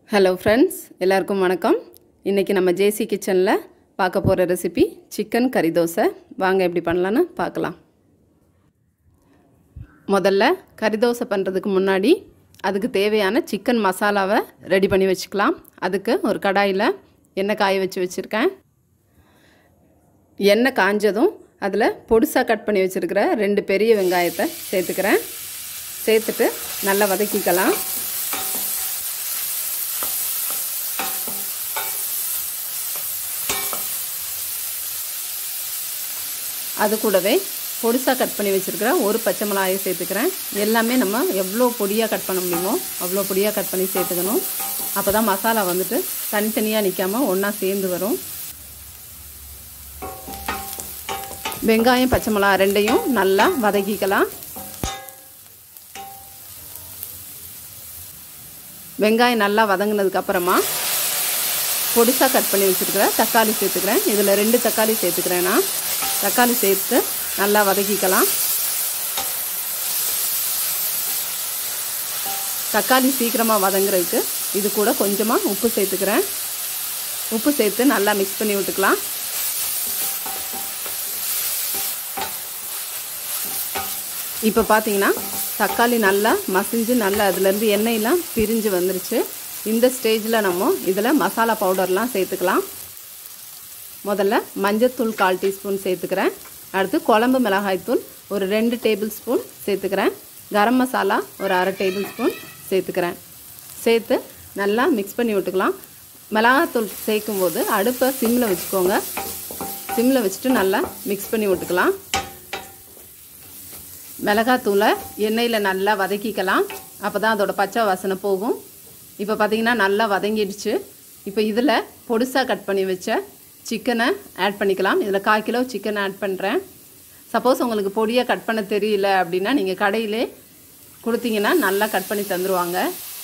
hello friends எல்லாருக்கும் வணக்கம் இன்றைக்கி நம்ம ஜேசி கிச்சனில் பார்க்க போகிற ரெசிபி சிக்கன் கறி தோசை வாங்க எப்படி பண்ணலான்னு பார்க்கலாம் முதல்ல கறி தோசை பண்ணுறதுக்கு முன்னாடி அதுக்கு தேவையான சிக்கன் மசாலாவை ரெடி பண்ணி வச்சுக்கலாம் அதுக்கு ஒரு கடாயில் எண்ணெய் காய வச்சு வச்சுருக்கேன் எண்ணெய் காஞ்சதும் அதில் பொடிசாக கட் பண்ணி வச்சுருக்கிற ரெண்டு பெரிய வெங்காயத்தை சேர்த்துக்கிறேன் சேர்த்துட்டு நல்லா வதக்கிக்கலாம் அது கூடவே பொடிசாக கட் பண்ணி வச்சுருக்கிற ஒரு பச்சை மிளகாயை சேர்த்துக்கிறேன் எல்லாமே நம்ம எவ்வளோ பொடியாக கட் பண்ண முடியுமோ அவ்வளோ பொடியாக கட் பண்ணி சேர்த்துக்கணும் அப்போ தான் மசாலா வந்துட்டு தனித்தனியாக நிற்காமல் ஒன்றா சேர்ந்து வரும் வெங்காயம் பச்சை மிளகா ரெண்டையும் நல்லா வதக்கிக்கலாம் வெங்காயம் நல்லா வதங்கினதுக்கப்புறமா பொடிசாக கட் பண்ணி வச்சுருக்கிற தக்காளி சேர்த்துக்கிறேன் இதில் ரெண்டு தக்காளி சேர்த்துக்கிறேன் நான் தக்காளி சேர்த்து நல்லா வதக்கிக்கலாம் தக்காளி சீக்கிரமாக வதங்குறதுக்கு இது கூட கொஞ்சமாக உப்பு சேர்த்துக்கிறேன் உப்பு சேர்த்து நல்லா மிக்ஸ் பண்ணி விட்டுக்கலாம் இப்போ பார்த்தீங்கன்னா தக்காளி நல்லா மசிஞ்சு நல்லா அதுலேருந்து எண்ணெயெலாம் பிரிஞ்சு வந்துருச்சு இந்த ஸ்டேஜில் நம்ம இதில் மசாலா பவுடர்லாம் சேர்த்துக்கலாம் முதல்ல மஞ்சத்தூள் கால் டீஸ்பூன் சேர்த்துக்கிறேன் அடுத்து குழம்பு மிளகாய்த்தூள் ஒரு ரெண்டு டேபிள் ஸ்பூன் சேர்த்துக்கிறேன் கரம் மசாலா ஒரு அரை டேபிள் ஸ்பூன் சேர்த்துக்கிறேன் சேர்த்து நல்லா மிக்ஸ் பண்ணி விட்டுக்கலாம் மிளகாத்தூள் சேர்க்கும் போது அடுப்பை சிம்மில் வச்சுக்கோங்க சிம்மில் வச்சுட்டு நல்லா மிக்ஸ் பண்ணி விட்டுக்கலாம் மிளகாத்தூளை எண்ணெயில் நல்லா வதக்கிக்கலாம் அப்போ தான் அதோட பச்சை வாசனை போகும் இப்போ பார்த்திங்கன்னா நல்லா வதங்கிடுச்சு இப்போ இதில் பொடிசாக கட் பண்ணி வச்ச சிக்கனை ஆட் பண்ணிக்கலாம் இதில் கால் கிலோ சிக்கன் ஆட் பண்ணுறேன் சப்போஸ் உங்களுக்கு பொடியாக கட் பண்ண தெரியல அப்படின்னா நீங்கள் கடையிலே கொடுத்தீங்கன்னா நல்லா கட் பண்ணி தந்துடுவாங்க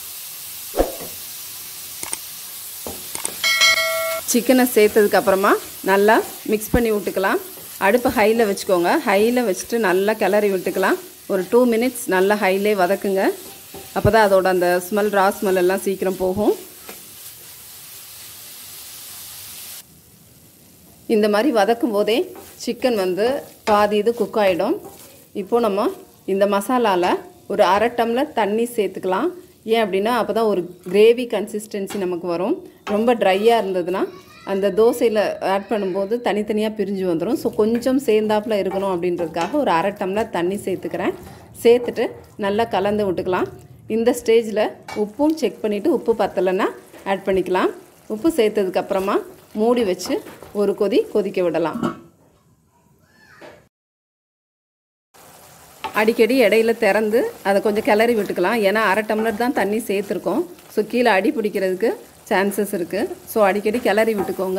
சிக்கனை சேர்த்ததுக்கப்புறமா நல்லா மிக்ஸ் பண்ணி விட்டுக்கலாம் அடுப்பு ஹையில் வச்சுக்கோங்க ஹையில் வச்சுட்டு நல்லா கிளறி விட்டுக்கலாம் ஒரு டூ மினிட்ஸ் நல்லா ஹைலே வதக்குங்க அப்போ தான் அதோட அந்த ஸ்மெல் ரா ஸ்மெல் எல்லாம் சீக்கிரம் போகும் இந்த மாதிரி வதக்கும் போதே சிக்கன் வந்து பாதி இது குக் ஆகிடும் இப்போது நம்ம இந்த மசாலாவில் ஒரு அரை டம்ளர் தண்ணி சேர்த்துக்கலாம் ஏன் அப்படின்னா அப்போ தான் ஒரு கிரேவி கன்சிஸ்டன்சி நமக்கு வரும் ரொம்ப ட்ரையாக இருந்ததுன்னா அந்த தோசையில் ஆட் பண்ணும்போது தனித்தனியாக பிரிஞ்சு வந்துடும் ஸோ கொஞ்சம் சேர்ந்தாப்பில் இருக்கணும் அப்படின்றதுக்காக ஒரு அரை டம்ளர் தண்ணி சேர்த்துக்கிறேன் சேர்த்துட்டு நல்லா கலந்து விட்டுக்கலாம் இந்த ஸ்டேஜில் உப்பும் செக் பண்ணிவிட்டு உப்பு பத்தலைன்னா ஆட் பண்ணிக்கலாம் உப்பு சேர்த்ததுக்கப்புறமா மூடி வச்சு ஒரு கொதி கொதிக்க விடலாம் அடிக்கடி இடையில திறந்து அதை கொஞ்சம் கிளறி விட்டுக்கலாம் ஏன்னா அரை டம்ளர் தான் தண்ணி சேர்த்துருக்கோம் ஸோ கீழே அடி பிடிக்கிறதுக்கு சான்சஸ் இருக்குது ஸோ அடிக்கடி கிளறி விட்டுக்கோங்க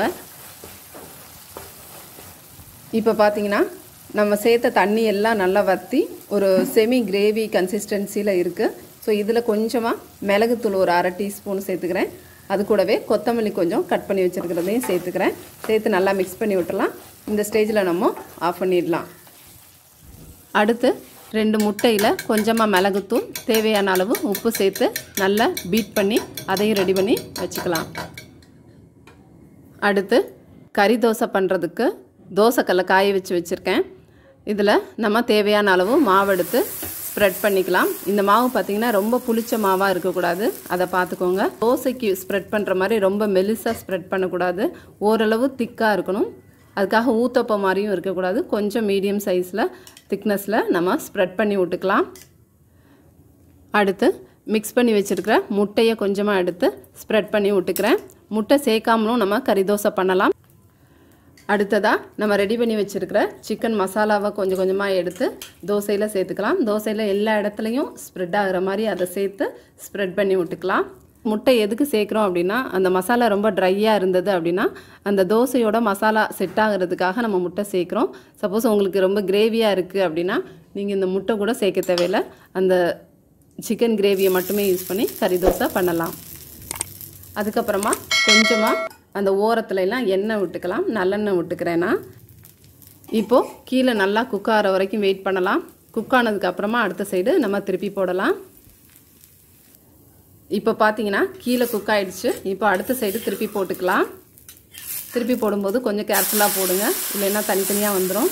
இப்போ பார்த்தீங்கன்னா நம்ம சேர்த்த தண்ணி எல்லாம் நல்லா வற்றி ஒரு செமி கிரேவி கன்சிஸ்டன்சியில் இருக்குது ஸோ இதில் கொஞ்சமாக மிளகுத்தூள் ஒரு அரை டீஸ்பூன் சேர்த்துக்கிறேன் அது கூடவே கொத்தமல்லி கொஞ்சம் கட் பண்ணி வச்சுருக்கிறதையும் சேர்த்துக்கிறேன் சேர்த்து நல்லா மிக்ஸ் பண்ணி விட்டுலாம் இந்த ஸ்டேஜில் நம்ம ஆஃப் பண்ணிடலாம் அடுத்து ரெண்டு முட்டையில் கொஞ்சமாக மிளகுத்தூள் தேவையான அளவு உப்பு சேர்த்து நல்லா பீட் பண்ணி அதையும் ரெடி பண்ணி வச்சுக்கலாம் அடுத்து கறி தோசை பண்ணுறதுக்கு தோசைக்கல்லை காய வச்சு வச்சுருக்கேன் இதில் நம்ம தேவையான அளவு மாவு எடுத்து ஸ்ப்ரெட் பண்ணிக்கலாம் இந்த மாவு பார்த்திங்கன்னா ரொம்ப புளிச்ச மாவாக இருக்கக்கூடாது அதை பார்த்துக்கோங்க தோசைக்கு ஸ்ப்ரெட் பண்ணுற மாதிரி ரொம்ப மெலிசாக ஸ்ப்ரெட் பண்ணக்கூடாது ஓரளவு திக்காக இருக்கணும் அதுக்காக ஊத்தப்ப மாதிரியும் இருக்கக்கூடாது கொஞ்சம் மீடியம் சைஸில் திக்னஸில் நம்ம ஸ்ப்ரெட் பண்ணி விட்டுக்கலாம் அடுத்து மிக்ஸ் பண்ணி வச்சுருக்கிற முட்டையை கொஞ்சமாக எடுத்து ஸ்ப்ரெட் பண்ணி விட்டுக்கிறேன் முட்டை சேர்க்காமலும் நம்ம கறி தோசை பண்ணலாம் அடுத்ததாக நம்ம ரெடி பண்ணி வச்சுருக்கிற சிக்கன் மசாலாவை கொஞ்சம் கொஞ்சமாக எடுத்து தோசையில் சேர்த்துக்கலாம் தோசையில் எல்லா இடத்துலையும் ஸ்ப்ரெட் ஆகிற மாதிரி அதை சேர்த்து ஸ்ப்ரெட் பண்ணி விட்டுக்கலாம் முட்டை எதுக்கு சேர்க்குறோம் அப்படின்னா அந்த மசாலா ரொம்ப ட்ரையாக இருந்தது அப்படின்னா அந்த தோசையோட மசாலா செட் ஆகிறதுக்காக நம்ம முட்டை சேர்க்குறோம் சப்போஸ் உங்களுக்கு ரொம்ப கிரேவியாக இருக்குது அப்படின்னா நீங்கள் இந்த முட்டை கூட சேர்க்க தேவையில்லை அந்த சிக்கன் கிரேவியை மட்டுமே யூஸ் பண்ணி கறி தோசை பண்ணலாம் அதுக்கப்புறமா கொஞ்சமாக அந்த ஓரத்துல எல்லாம் எண்ணெய் விட்டுக்கலாம் நல்லெண்ணெய் விட்டுக்கிறேன்னா இப்போது கீழே நல்லா குக் ஆகிற வரைக்கும் வெயிட் பண்ணலாம் குக் ஆனதுக்கப்புறமா அடுத்த சைடு நம்ம திருப்பி போடலாம் இப்போ பார்த்தீங்கன்னா கீழே குக் ஆயிடுச்சு இப்போ அடுத்த சைடு திருப்பி போட்டுக்கலாம் திருப்பி போடும்போது கொஞ்சம் கேர்ஃபுல்லாக போடுங்க இல்லைன்னா தனித்தனியாக வந்துடும்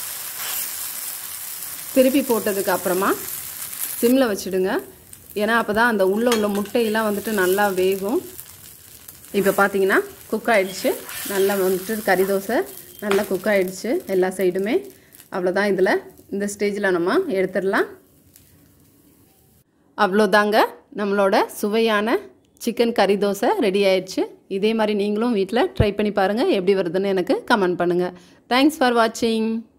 திருப்பி போட்டதுக்கு அப்புறமா சிம்மில் வச்சுடுங்க ஏன்னா அப்போ தான் அந்த உள்ளே உள்ள முட்டையெல்லாம் வந்துட்டு நல்லா வேகும் இப்போ பார்த்தீங்கன்னா குக் ஆயிடுச்சு நல்லா வந்துட்டு கறி தோசை நல்லா குக் ஆயிடுச்சு எல்லா சைடுமே அவ்வளோதான் இதில் இந்த ஸ்டேஜில் நம்ம எடுத்துடலாம் அவ்வளோதாங்க நம்மளோட சுவையான சிக்கன் கறி தோசை ரெடி ஆயிடுச்சு இதே மாதிரி நீங்களும் வீட்டில் ட்ரை பண்ணி பாருங்கள் எப்படி வருதுன்னு எனக்கு கமெண்ட் பண்ணுங்கள் தேங்க்ஸ் ஃபார் வாட்சிங்